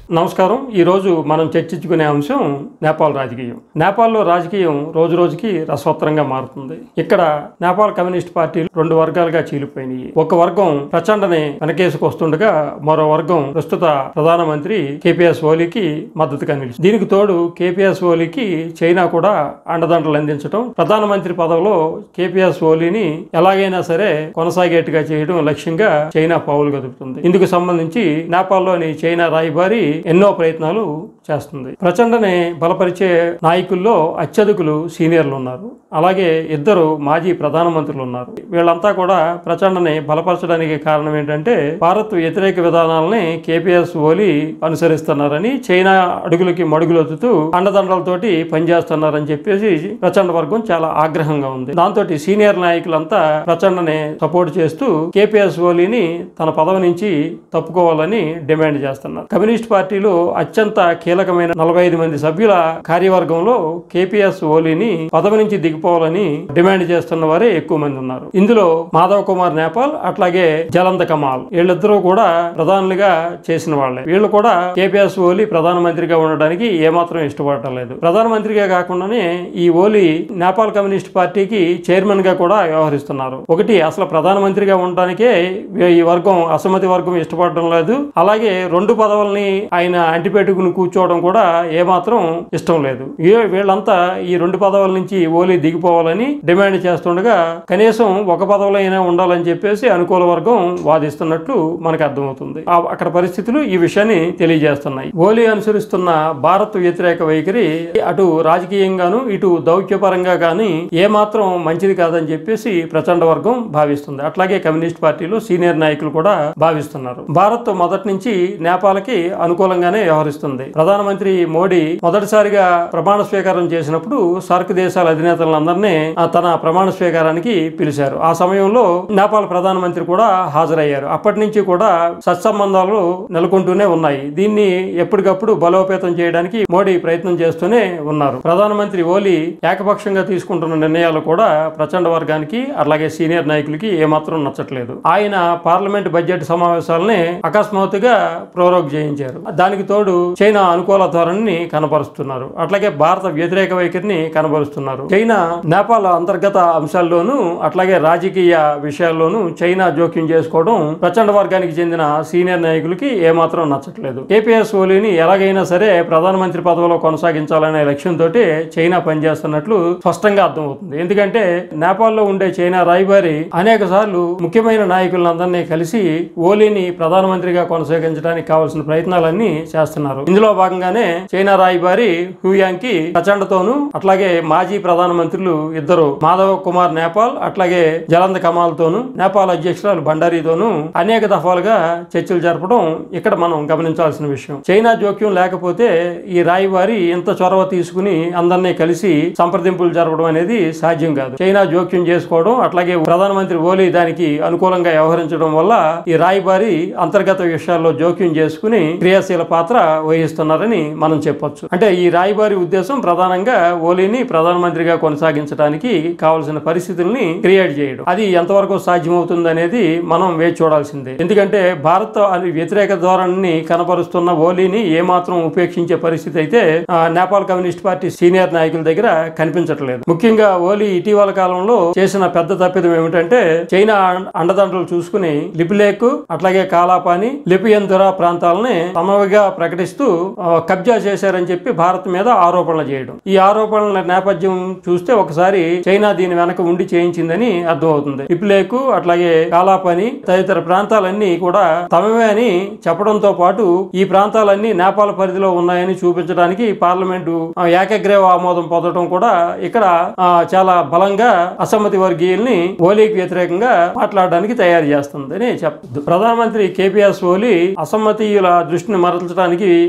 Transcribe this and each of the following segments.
నమస్కారం ఈరోజు మనం చర్చించుకునే అంశం నేపాల్ రాజకీయం నేపాల్లో రాజకీయం రోజు రోజుకి రసవత్తరంగా మారుతుంది ఇక్కడ నేపాల్ కమ్యూనిస్ట్ పార్టీలు రెండు వర్గాలుగా చీలిపోయినాయి ఒక వర్గం ప్రచండని వెనకేసుకొస్తుండగా మరో వర్గం ప్రస్తుత ప్రధానమంత్రి కేపీఎస్ ఓలీకి మద్దతుగా నిలిచింది దీనికి తోడు కేపీఎస్ ఓలీకి చైనా కూడా అండదండలు అందించడం ప్రధానమంత్రి పదవిలో కేపీఎస్ ఓలీని ఎలాగైనా సరే కొనసాగేట్టుగా చేయడం లక్ష్యంగా చైనా పావులు గదుపుతుంది ఇందుకు సంబంధించి నేపాల్లోని చైనా రాయబారి ఎన్నో ప్రయత్నాలు చేస్తుంది ప్రచండని బలపరిచే నాయకుల్లో అత్యధికులు సీనియర్లు ఉన్నారు అలాగే ఇద్దరు మాజీ ప్రధానమంత్రులు ఉన్నారు వీళ్ళంతా కూడా ప్రచండని బలపరచడానికి కారణం ఏంటంటే భారత్ వ్యతిరేక విధానాలని కేపీఎస్ ఓలి అనుసరిస్తున్నారని చైనా అడుగులకి మడుగులొత్తుతూ అండదండలతోటి పనిచేస్తున్నారని చెప్పేసి ప్రచండ వర్గం చాలా ఆగ్రహంగా ఉంది దాంతో సీనియర్ నాయకులంతా ప్రచండని సపోర్ట్ చేస్తూ కేపీఎస్ ఓలీని తన పదవి నుంచి తప్పుకోవాలని డిమాండ్ చేస్తున్నారు కమ్యూనిస్ట్ పార్టీలో అత్యంత కీలకమైన నలభై ఐదు మంది సభ్యుల కార్యవర్గంలో కేపీఎస్ ఓలీని పదవి నుంచి దిగిపోవాలని డిమాండ్ చేస్తున్న వారే ఎక్కువ మంది ఉన్నారు ఇందులో మాధవ్ కుమార్ నేపాల్ అట్లాగే జలంత కమాల్ వీళ్ళిద్దరూ కూడా ప్రధానులుగా చేసిన వాళ్ళే వీళ్ళు కూడా కేపీఎస్ ఓలీ ప్రధానమంత్రిగా ఉండడానికి ఏమాత్రం ఇష్టపడటం లేదు ప్రధానమంత్రిగా కాకుండానే ఈ ఓలీ నేపాల్ కమ్యూనిస్ట్ పార్టీకి చైర్మన్ గా కూడా వ్యవహరిస్తున్నారు ఒకటి అసలు ప్రధానమంత్రిగా ఉండడానికే ఈ వర్గం అసమ్మతి వర్గం ఇష్టపడడం లేదు అలాగే రెండు పదవుల్ని ఆయన అంటిపెట్టుకుని కూర్చోవడం కూడా ఏమాత్రం ఇష్టం లేదు ఏ- వీళ్ళంతా ఈ రెండు పదవుల నుంచి ఓలీ దిగిపోవాలని డిమాండ్ చేస్తుండగా కనీసం ఒక పదవిలో అయినా ఉండాలని చెప్పేసి అనుకూల వర్గం వాదిస్తున్నట్లు మనకు అర్థమవుతుంది ఆ- అక్కడ పరిస్థితులు ఈ విషయాన్ని తెలియజేస్తున్నాయి ఓలీ అనుసరిస్తున్న భారత్ వ్యతిరేక వైఖరి అటు రాజకీయంగాను ఇటు దౌత్యపరంగా కానీ ఏమాత్రం మంచిది కాదని చెప్పేసి ప్రచండ వర్గం భావిస్తుంది అట్లాగే కమ్యూనిస్ట్ పార్టీలు సీనియర్ నాయకులు కూడా భావిస్తున్నారు భారత్ మొదటి నుంచి నేపాల్కి అనుకూలంగానే వ్యవహరిస్తుంది ప్రధానమంత్రి మోడీ మొదటిసారిగా ప్రమాణ స్వీకారం చేసినప్పుడు సార్క్ దేశాల అధినేతలందరినీ ఆ, తన ప్రమాణ స్వీకారానికి పిలిచారు ఆ సమయంలో నేపాల్ ప్రధానమంత్రి కూడా హాజరయ్యారు అప్పటి నుంచి కూడా సత్సంబంధాలు నెలకొంటూనే ఉన్నాయి దీన్ని ఎప్పటికప్పుడు బలోపేతం చేయడానికి మోడీ ప్రయత్నం చేస్తూనే ఉన్నారు ప్రధానమంత్రి ఓలీ ఏకపక్షంగా తీసుకుంటున్న నిర్ణయాలు కూడా ప్రచండ వర్గానికి అలాగే సీనియర్ నాయకులకి ఏమాత్రం నచ్చట్లేదు ఆయన పార్లమెంట్ బడ్జెట్ సమావేశాలని అకస్మాత్తుగా ప్రోరోగ్ చేయించారు దానికి తోడు చైనా అనుకూల ధోరణిని కనబరుస్తున్నారు అట్లాగే భారత వ్యతిరేక వైఖరిని కనబరుస్తున్నారు చైనా నేపాల్ అంతర్గత అంశాల్లోనూ అట్లాగే రాజకీయ విషయాల్లోనూ చైనా జోక్యం చేసుకోవడం ప్రచండ వర్గానికి చెందిన సీనియర్ నాయకులకి ఏమాత్రం నచ్చట్లేదు కేపీఎస్ ఓలీని ఎలాగైనా సరే ప్రధానమంత్రి పదవిలో కొనసాగించాలనే లక్ష్యంతో చైనా పనిచేస్తున్నట్లు స్పష్టంగా అర్థమవుతుంది ఎందుకంటే నేపాల్లో ఉండే చైనా రాయబారి అనేక సార్లు ముఖ్యమైన నాయకులందరినీ కలిసి ఓలీని ప్రధానమంత్రిగా కొనసాగించడానికి కావాల్సిన ప్రయత్నాలన్నీ చేస్తున్నారు ఇందులో భాగంగానే చైనా రాయబారి హ్యూయాంగ్ కి ప్రచండతోనూ అట్లాగే మాజీ ప్రధానమంత్రులు ఇద్దరు మాధవ్ కుమార్ నేపాల్ అట్లాగే జలంధ కమాల్ తోను నేపాల్ అధ్యక్షురాలు బండారీతోనూ అనేక దఫాలుగా చర్చలు జరపడం ఇక్కడ మనం గమనించాల్సిన విషయం చైనా జోక్యం లేకపోతే ఈ రాయబారి ఇంత చొరవ తీసుకుని అందరినీ కలిసి సంప్రదింపులు జరపడం అనేది సాధ్యం కాదు చైనా జోక్యం చేసుకోవడం అట్లాగే ప్రధానమంత్రి ఓలీ దానికి అనుకూలంగా వ్యవహరించడం వల్ల ఈ రాయబారి అంతర్గత విషయాల్లో జోక్యం చేసుకుని క్రియాశీల పాత్ర వహిస్తున్నారని మనం చెప్పొచ్చు అంటే ఈ రాయబారి ఉద్దేశం ప్రధానంగా ఓలీని ప్రధానమంత్రిగా కొనసాగించడానికి కావలసిన పరిస్థితుల్ని క్రియేట్ చేయడం అది ఎంతవరకు సాధ్యమవుతుంది అనేది మనం వేచి చూడాల్సిందే ఎందుకంటే భారత్ అని వ్యతిరేక ధోరణిని కనపరుస్తున్న ఓలీని ఏమాత్రం ఉపేక్షించే పరిస్థితి అయితే ఆ, నేపాల్ కమ్యూనిస్ట్ పార్టీ సీనియర్ నాయకుల దగ్గర కనిపించట్లేదు ముఖ్యంగా ఓలీ ఇటీవల కాలంలో చేసిన పెద్ద తప్పిదం ఏమిటంటే చైనా అండదండలు చూసుకుని లిపిలేక్ అట్లాగే కాలాపాని లిపియంతురా ప్రాంతాలని తమవిగా ప్రకటిస్తూ ఆ, కబ్జా చేశారని చెప్పి భారత్ మీద ఆరోపణలు చేయడం ఈ ఆరోపణల నేపథ్యం చూస్తే ఒకసారి చైనా దీని వెనక ఉండి చేయించిందని అర్థమవుతుంది లిపిలేకు అట్లాగే కాలాపాని తదితర ప్రాంతాలన్నీ కూడా తమవే అని చెప్పడంతో పాటు ఈ ప్రాంతాలన్నీ నేపాల్ పరిధిలో ఉన్నాయని చూపించడానికి పార్లమెంటు ఆ, ఏకగ్రీవ ఆమోదం పొందడం కూడా ఇక్కడ ఆ, చాలా బలంగా అసమ్మతి వర్గీయుల్ని ఓలీకి వ్యతిరేకంగా మాట్లాడడానికి తయారు చేస్తుందని చెప్పదు ప్రధానమంత్రి కేపీఎస్ ఓలీ అసమ్మతీయుల దృష్టిని మరల్చడానికి అనుకూలంగా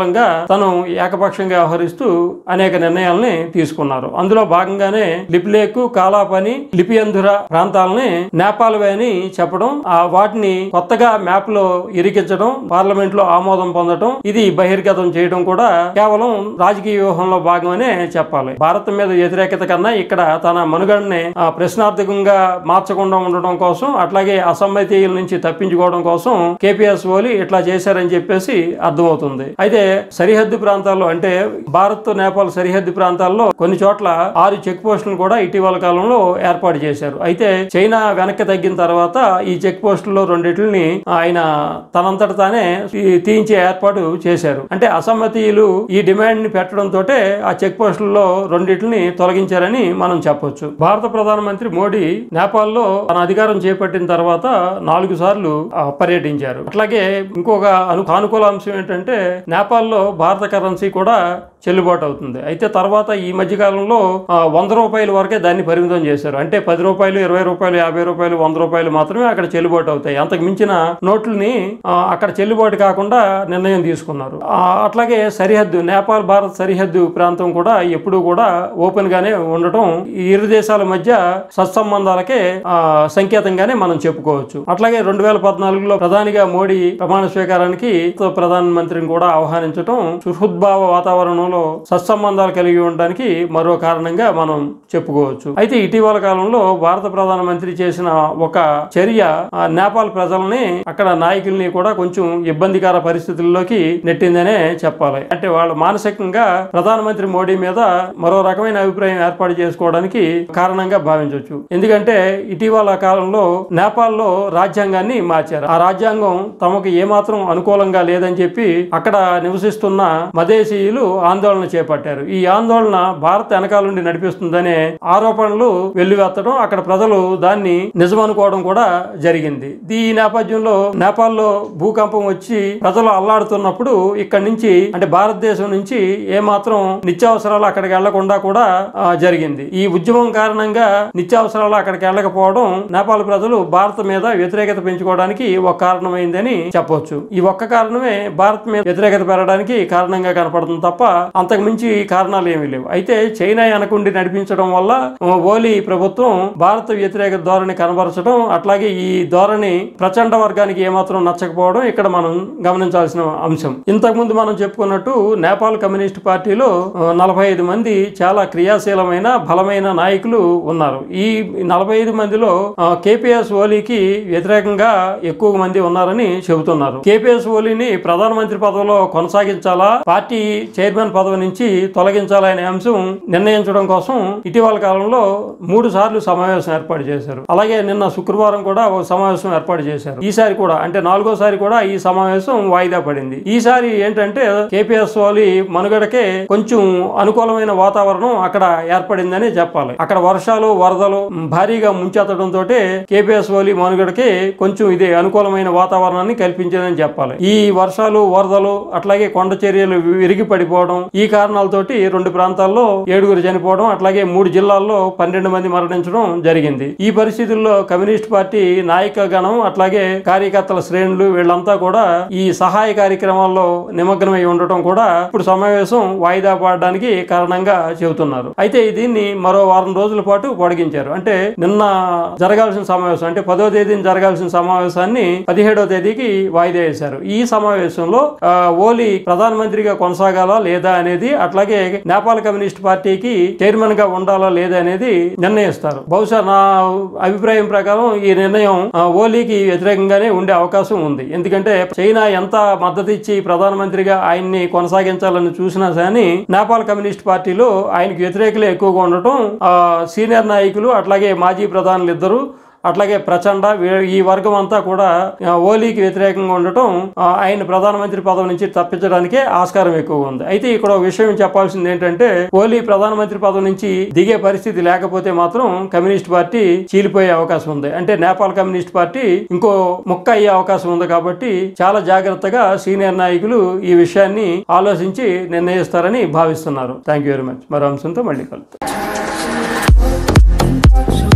మూలంగా తను ఏకపక్షంగా వ్యవహరిస్తూ అనేక నిర్ణయాలని తీసుకున్నారు అందులో భాగంగానే లిపిలేకు కాలాపని లిపియంధుర ప్రాంతాలని నేపాల్ వే అని చెప్పడం ఆ వాటిని కొత్తగా మ్యాప్ లో ఇరికించడం పార్లమెంట్ లో ఆమోదం పొందడం ఇది బహిర్గతం చేయడం కూడా కేవలం రాజకీయ వ్యూహంలో భాగమనే చెప్పాలి భారత్ మీద వ్యతిరేకత కన్నా ఇక్కడ తన మనుగడని ఆ, ప్రశ్నార్థకంగా మార్చకుండా ఉండడం కోసం అట్లాగే అసమ్మతీయుల నుంచి తప్పించుకోవడం కోసం కేపీఎస్ ఓలి ఇట్లా చేశారని చెప్పేసి అర్థమవుతుంది అయితే సరిహద్దు ప్రాంతాల్లో అంటే భారత్ నేపాల్ సరిహద్దు ప్రాంతాల్లో కొన్ని చోట్ల ఆరు చెక్ పోస్టులను కూడా ఇటీవల కాలంలో ఏర్పాటు చేశారు అయితే చైనా వెనక్కి తగ్గిన తర్వాత ఈ చెక్ పోస్టుల్లో రెండిటిని ఆయన తనంతట తానే ఈ తీయించే ఏర్పాటు చేశారు అంటే అసమ్మతీయులు ఈ డిమాండ్ ని పెట్టడంతో ఆ చెక్ పోస్టుల్లో రెండిటిని తొలగించారని మనం చెప్పొచ్చు భారత ప్రధానమంత్రి మోడీ నేపాల్లో తన అధికారం చేపట్టిన తర్వాత నాలుగు సార్లు ఆ, పర్యటించారు అట్లాగే ఇంకొక అను సానుకూల అంశం ఏంటంటే నేపాల్లో భారత కరెన్సీ కూడా చెల్లుబాటు అవుతుంది అయితే తర్వాత ఈ మధ్య కాలంలో ఆ, వంద రూపాయల వరకే దాన్ని పరిమితం చేశారు అంటే పది రూపాయలు ఇరవై రూపాయలు యాభై రూపాయలు వంద రూపాయలు మాత్రమే అక్కడ చెల్లుబాటు అవుతాయి అంతకు మించిన నోట్లని ఆ, అక్కడ చెల్లుబాటు కాకుండా నిర్ణయం తీసుకున్నారు ఆ, అట్లాగే సరిహద్దు నేపాల్ భారత్ సరిహద్దు ప్రాంతం కూడా ఎప్పుడూ కూడా ఓపెన్ గానే ఉండటం ఈ ఇరు దేశాల మధ్య సత్సంబంధాలకే ఆ, సంకేతంగానే మనం చెప్పుకోవచ్చు అట్లాగే రెండు వేల పద్నాలుగులో ప్రధానిగా మోడీ ప్రమాణ స్వీకారానికి ప్రధానమంత్రిని కూడా ఆహ్వానించడం సుహృద్భావ వాతావరణంలో సత్సంబంధాలు కలిగి ఉండడానికి మరో కారణంగా మనం చెప్పుకోవచ్చు అయితే ఇటీవల కాలంలో భారత ప్రధానమంత్రి చేసిన ఒక చర్య ఆ, నేపాల్ ప్రజల్ని అక్కడ నాయకుల్ని కూడా కొంచెం ఇబ్బందికర పరిస్థితుల్లోకి నెట్టిందనే చెప్పాలి అంటే వాళ్ళు మానసికంగా ప్రధానమంత్రి మోడీ మీద మరో రకమైన అభిప్రాయం ఏర్పాటు చేసుకోవడానికి కారణంగా భావించవచ్చు ఎందుకంటే ఇటీవల కాలంలో నేపాల్లో రాజ్యాంగాన్ని మార్చారు ఆ రాజ్యాంగం తమకు ఏమాత్రం అనుకూలంగా లేదని చెప్పి అక్కడ నివసిస్తున్న మదేశీయులు ఆందోళన చేపట్టారు ఈ ఆందోళన భారత్ వెనకాల నుండి నడిపిస్తుందనే ఆరోపణలు వెల్లువెత్తడం అక్కడ ప్రజలు దాన్ని నిజమనుకోవడం కూడా జరిగింది ఈ నేపథ్యంలో నేపాల్లో భూకంపం వచ్చి ప్రజలు అల్లాడుతున్నప్పుడు ఇక్కడి నుంచి అంటే భారతదేశం నుంచి ఏమాత్రం నిత్యావసరాలు అక్కడికి వెళ్లకుండా కూడా ఆ, జరిగింది ఈ ఉద్యమం కారణంగా నిత్యావసరాలు అక్కడికి వెళ్ళకపోవడం నేపాల్ ప్రజలు భారత్ మీద వ్యతిరేకత పెంచుకోవడానికి ఒక కారణమైందని చెప్పొచ్చు ఈ ఒక్క కారణమే భారత్ మీద వ్యతిరేకత పెరగడానికి కారణంగా కనపడుతుంది తప్ప అంతకు మించి కారణాలు ఏమీ లేవు అయితే చైనా వెనకుండి నడిపించడం వల్ల ఆ, ఓలీ ప్రభుత్వం భారత వ్యతిరేక ధోరణి కనబరచడం అట్లాగే ఈ ధోరణి ప్రచండ వర్గానికి ఏమాత్రం నచ్చకపోవడం ఇక్కడ మనం గమనించాల్సిన అంశం ఇంతకు ముందు మనం చెప్పుకున్నట్టు నేపాల్ కమ్యూనిస్ట్ పార్టీలో నలభై ఐదు మంది చాలా క్రియాశీలమైన బలమైన నాయకులు ఉన్నారు ఈ నలభై ఐదు మందిలో కేపీఎస్ ఓలీకి వ్యతిరేకంగా ఎక్కువ మంది ఉన్నారని చెబుతున్నారు కేపీఎస్ ఓలీని ప్రధానమంత్రి పదవిలో కొనసాగించాలా పార్టీ చైర్మన్ పదవి నుంచి తొలగించాలా అనే అంశం నిర్ణయించడం కోసం ఇటీవల కాలంలో మూడు సార్లు సమావేశం ఏర్పాటు చేశారు అలాగే నిన్న శుక్రవారం కూడా ఒక సమావేశం ఏర్పాటు చేశారు ఈసారి కూడా అంటే నాలుగోసారి కూడా ఈ సమావేశం వాయిదా పడింది ఈసారి ఏంటంటే కేపీఎస్ ఓలీ మనుగడకే కొంచెం అనుకూలమైన వాతావరణం అక్కడ ఏర్పడిందని చెప్పాలి అక్కడ వర్షాలు వరదలు భారీగా ముంచెత్తడంతో కేపీఎస్ ఓలీ మనుగడకి కొంచెం ఇది అనుకూలమైన వాతావరణాన్ని కల్పించేదని చెప్పాలి ఈ వర్షాలు వరదలు అట్లాగే కొండ చర్యలు విరిగి పడిపోవడం ఈ కారణాలతోటి రెండు ప్రాంతాల్లో ఏడుగురు చనిపోవడం అట్లాగే మూడు జిల్లాల్లో పన్నెండు మంది మరణించడం జరిగింది ఈ పరిస్థితుల్లో కమ్యూనిస్ట్ పార్టీ నాయక గణం అట్లాగే కార్యకర్తల శ్రేణులు వీళ్ళంతా కూడా ఈ సహాయ కార్యక్రమాల్లో నిమగ్నమై ఉండటం కూడా ఇప్పుడు సమావేశం వాయిదా పడడానికి కారణంగా చెబుతున్నారు అయితే దీన్ని మరో వారం రోజుల పాటు పొడిగించారు అంటే నిన్న జరగాల్సిన సమావేశం అంటే పదో తేదీన జరగాల్సిన సమావేశాన్ని పదిహేడో తేదీకి వాయిదా వేశారు ఈ సమావేశంలో ఆ, ఓలీ ప్రధానమంత్రిగా కొనసాగాలా లేదా అనేది అట్లాగే నేపాల్ కమ్యూనిస్ట్ పార్టీకి చైర్మన్ గా ఉండాలా లేదా అనేది నిర్ణయిస్తారు బహుశా నా అభిప్రాయం ప్రకారం ఈ నిర్ణయం ఆ, ఓలీకి వ్యతిరేకంగానే ఉండే అవకాశం ఉంది ఎందుకంటే చైనా ఎంత మద్దతు ఇచ్చి ప్రధానమంత్రిగా ఆయన్ని కొనసాగించాలని చూసినా కానీ నేపాల్ కమ్యూనిస్ట్ పార్టీలో ఆయనకు వ్యతిరేకులే ఎక్కువగా ఉండటం ఆ, సీనియర్ నాయకులు అట్లాగే మాజీ ప్రధానులు ఇద్దరు అట్లాగే ప్రచండ వీ- ఈ వర్గం అంతా కూడా ఆ, ఓలీకి వ్యతిరేకంగా ఉండటం ఆ, ఆయన ప్రధానమంత్రి పదవి నుంచి తప్పించడానికే ఆస్కారం ఎక్కువ ఉంది అయితే ఇక్కడ ఒక విషయం చెప్పాల్సింది ఏంటంటే ఓలీ ప్రధానమంత్రి పదవి నుంచి దిగే పరిస్థితి లేకపోతే మాత్రం కమ్యూనిస్ట్ పార్టీ చీలిపోయే అవకాశం ఉంది అంటే నేపాల్ కమ్యూనిస్ట్ పార్టీ ఇంకో ముక్క అయ్యే అవకాశం ఉంది కాబట్టి చాలా జాగ్రత్తగా సీనియర్ నాయకులు ఈ విషయాన్ని ఆలోచించి నిర్ణయిస్తారని భావిస్తున్నారు థ్యాంక్ యూ వెరీ మచ్ మరో అంశంతో మళ్ళీ కలుద్దాం